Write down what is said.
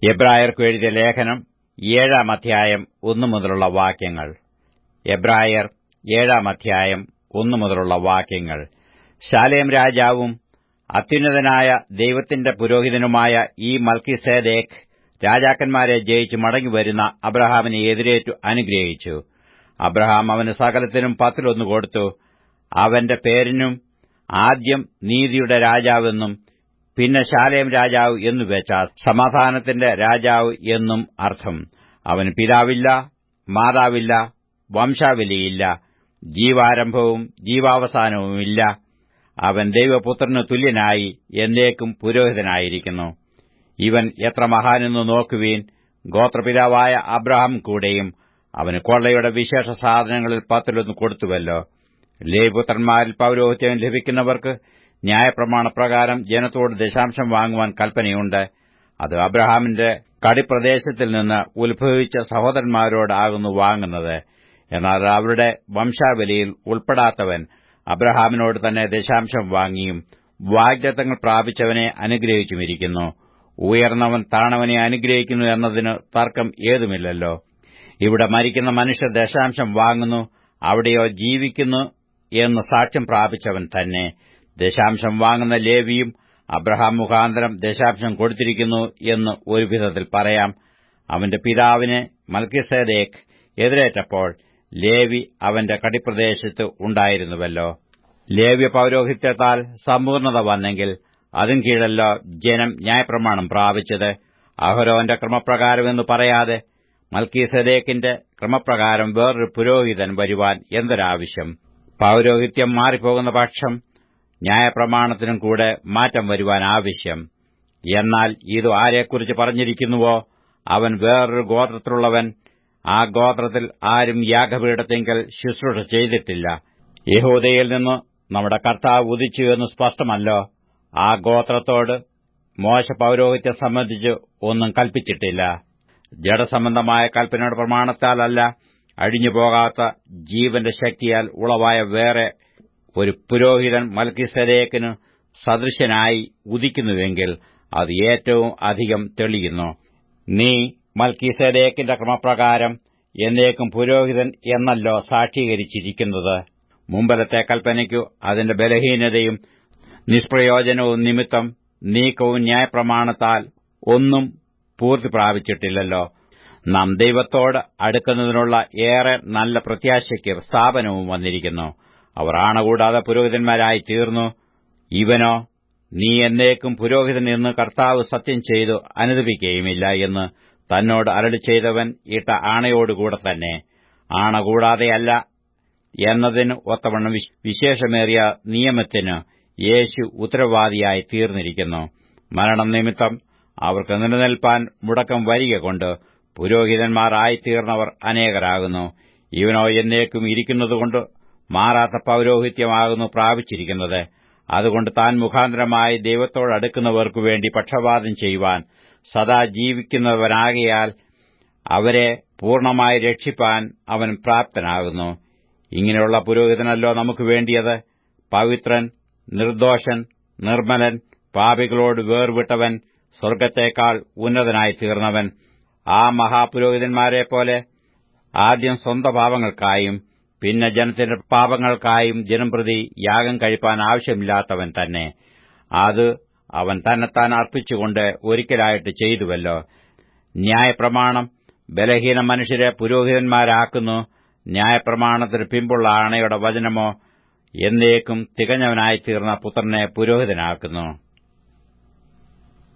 എബ്രായർക്ക് എഴുതിയ ലേഖനം ഏഴാം അധ്യായം ഒന്നു മുതലുള്ള വാക്യങ്ങൾ എബ്രായർ ഏഴാം അധ്യായം ഒന്നു മുതലുള്ള വാക്യങ്ങൾ ശാലേം രാജാവും അത്യുന്നതനായ ദൈവത്തിന്റെ പുരോഹിതനുമായ ഈ മൽക്കിസേദേക്ക് രാജാക്കന്മാരെ ജയിച്ച് മടങ്ങിവരുന്ന അബ്രഹാമിനെ എതിരേറ്റു അനുഗ്രഹിച്ചു അബ്രഹാം അവന് സകലത്തിനും പത്തിലൊന്ന് കൊടുത്തു അവന്റെ പേരിനും ആദ്യം നീതിയുടെ രാജാവെന്നും പിന്നെ ശാലേം രാജാവ് എന്നു വെച്ചാൽ സമാധാനത്തിന്റെ രാജാവ് എന്നും അർത്ഥം അവന് പിതാവില്ല മാതാവില്ല വംശാവലിയില്ല ജീവാരംഭവും ജീവാവസാനവുമില്ല അവൻ ദൈവപുത്രനു തുല്യനായി എന്നേക്കും പുരോഹിതനായിരിക്കുന്നു ഇവൻ എത്ര മഹാനെന്നു നോക്കുവീൻ ഗോത്രപിതാവായ അബ്രഹാം കൂടെയും അവന് കൊള്ളയുടെ വിശേഷ സാധനങ്ങളിൽ പത്തിലൊന്ന് കൊടുത്തുവല്ലോ ലേപുത്രന്മാരിൽ പൌരോഹിത്യം ലഭിക്കുന്നവർക്ക് ന്യായപ്രമാണപ്രകാരം ജനത്തോട് ദശാംശം വാങ്ങുവാൻ കൽപ്പനയുണ്ട് അത് അബ്രഹാമിന്റെ കടിപ്രദേശത്തിൽ നിന്ന് ഉത്ഭവിച്ച സഹോദരന്മാരോടാകുന്നു വാങ്ങുന്നത് എന്നാൽ അവരുടെ വംശാവലിയിൽ ഉൾപ്പെടാത്തവൻ അബ്രഹാമിനോട് തന്നെ ദശാംശം വാങ്ങിയും വാഗ്ദത്തങ്ങൾ പ്രാപിച്ചവനെ അനുഗ്രഹിച്ചുമിരിക്കുന്നു ഉയർന്നവൻ താണവനെ അനുഗ്രഹിക്കുന്നു എന്നതിന് തർക്കം ഏതുമില്ലല്ലോ ഇവിടെ മരിക്കുന്ന മനുഷ്യർ ദശാംശം വാങ്ങുന്നു അവിടെയോ ജീവിക്കുന്നു എന്ന് സാക്ഷ്യം പ്രാപിച്ചവൻ തന്നെ ദശാംശം വാങ്ങുന്ന ലേവിയും അബ്രഹാം മുഖാന്തരം ദശാംശം കൊടുത്തിരിക്കുന്നു എന്ന് ഒരു വിധത്തിൽ പറയാം അവന്റെ പിതാവിനെ മൽക്കിസേദേക്ക് എതിരേറ്റപ്പോൾ ലേവി അവന്റെ കടിപ്രദേശത്ത് ഉണ്ടായിരുന്നുവല്ലോ ലേവ്യ പൌരോഹിത്യത്താൽ സമ്പൂർണത വന്നെങ്കിൽ അതും കീഴല്ലോ ജനം ന്യായപ്രമാണം പ്രാപിച്ചത് അഹരോന്റെ ക്രമപ്രകാരമെന്ന് പറയാതെ മൽക്കീസദേക്കിന്റെ ക്രമപ്രകാരം വേറൊരു പുരോഹിതൻ വരുവാൻ എന്തൊരാവശ്യം പൌരോഹിത്യം മാറിപ്പോകുന്ന പക്ഷം ന്യായപ്രമാണത്തിനും കൂടെ മാറ്റം വരുവാൻ ആവശ്യം എന്നാൽ ഇത് ആരെക്കുറിച്ച് പറഞ്ഞിരിക്കുന്നുവോ അവൻ വേറൊരു ഗോത്രത്തിലുള്ളവൻ ആ ഗോത്രത്തിൽ ആരും യാഗപീഠത്തെങ്കിൽ ശുശ്രൂഷ ചെയ്തിട്ടില്ല യഹൂദയിൽ നിന്ന് നമ്മുടെ കർത്താവ് ഉദിച്ചു എന്ന് സ്പഷ്ടമല്ലോ ആ ഗോത്രത്തോട് മോശ പൌരോഹിത്യം സംബന്ധിച്ച് ഒന്നും കൽപ്പിച്ചിട്ടില്ല ജഡസംബന്ധമായ കൽപ്പനയുടെ പ്രമാണത്താലല്ല അഴിഞ്ഞുപോകാത്ത ജീവന്റെ ശക്തിയാൽ ഉളവായ വേറെ ഒരു പുരോഹിതൻ മൽക്കിസദേക്കിന് സദൃശനായി ഉദിക്കുന്നുവെങ്കിൽ അത് ഏറ്റവും അധികം തെളിയുന്നു നീ മൽക്കിസദേക്കിന്റെ ക്രമപ്രകാരം എന്നേക്കും പുരോഹിതൻ എന്നല്ലോ സാക്ഷീകരിച്ചിരിക്കുന്നത് മുമ്പലത്തെ കൽപ്പനയ്ക്കു അതിന്റെ ബലഹീനതയും നിഷ്പ്രയോജനവും നിമിത്തം നീക്കവും ന്യായപ്രമാണത്താൽ ഒന്നും പൂർത്തി പ്രാപിച്ചിട്ടില്ലല്ലോ നാം ദൈവത്തോട് അടുക്കുന്നതിനുള്ള ഏറെ നല്ല പ്രത്യാശയ്ക്ക് സ്ഥാപനവും വന്നിരിക്കുന്നു അവർ ആണകൂടാതെ പുരോഹിതന്മാരായി തീർന്നു ഇവനോ നീ എന്നേക്കും പുരോഹിതൻ എന്ന് കർത്താവ് സത്യം ചെയ്തു അനുദപിക്കുകയുമില്ല എന്ന് തന്നോട് അരളി ചെയ്തവൻ ഇട്ട ആണയോടുകൂടെ തന്നെ ആണ കൂടാതെയല്ല എന്നതിന് ഒത്തവണ്ണം വിശേഷമേറിയ നിയമത്തിന് യേശു ഉത്തരവാദിയായി തീർന്നിരിക്കുന്നു മരണം നിമിത്തം അവർക്ക് നിലനിൽപ്പാൻ മുടക്കം വരിക കൊണ്ട് പുരോഹിതന്മാരായിത്തീർന്നവർ അനേകരാകുന്നു ഇവനോ എന്നേക്കും ഇരിക്കുന്നതുകൊണ്ട് മാറാത്ത പൌരോഹിത്യമാകുന്നു പ്രാപിച്ചിരിക്കുന്നത് അതുകൊണ്ട് താൻ മുഖാന്തരമായി ദൈവത്തോടടുക്കുന്നവർക്കു വേണ്ടി പക്ഷപാതം ചെയ്യുവാൻ സദാ ജീവിക്കുന്നവനാകയാൽ അവരെ പൂർണ്ണമായി രക്ഷിപ്പാൻ അവൻ പ്രാപ്തനാകുന്നു ഇങ്ങനെയുള്ള പുരോഹിതനല്ലോ നമുക്ക് വേണ്ടിയത് പവിത്രൻ നിർദോഷൻ നിർമ്മലൻ പാപികളോട് വേർവിട്ടവൻ സ്വർഗത്തേക്കാൾ ഉന്നതനായി തീർന്നവൻ ആ മഹാപുരോഹിതന്മാരെ പോലെ ആദ്യം സ്വന്തം പാപങ്ങൾക്കായും പിന്നെ ജനത്തിന്റെ പാപങ്ങൾക്കായും ജനം പ്രതി യാഗം കഴിപ്പാൻ ആവശ്യമില്ലാത്തവൻ തന്നെ അത് അവൻ തന്നെത്താൻ അർപ്പിച്ചുകൊണ്ട് ഒരിക്കലായിട്ട് ചെയ്തുവല്ലോ ന്യായപ്രമാണം ബലഹീന മനുഷ്യരെ പുരോഹിതന്മാരാക്കുന്നു ന്യായപ്രമാണത്തിന് പിമ്പുള്ള ആണയുടെ വചനമോ എന്നേക്കും തികഞ്ഞവനായിത്തീർന്ന പുത്രനെ പുരോഹിതനാക്കുന്നു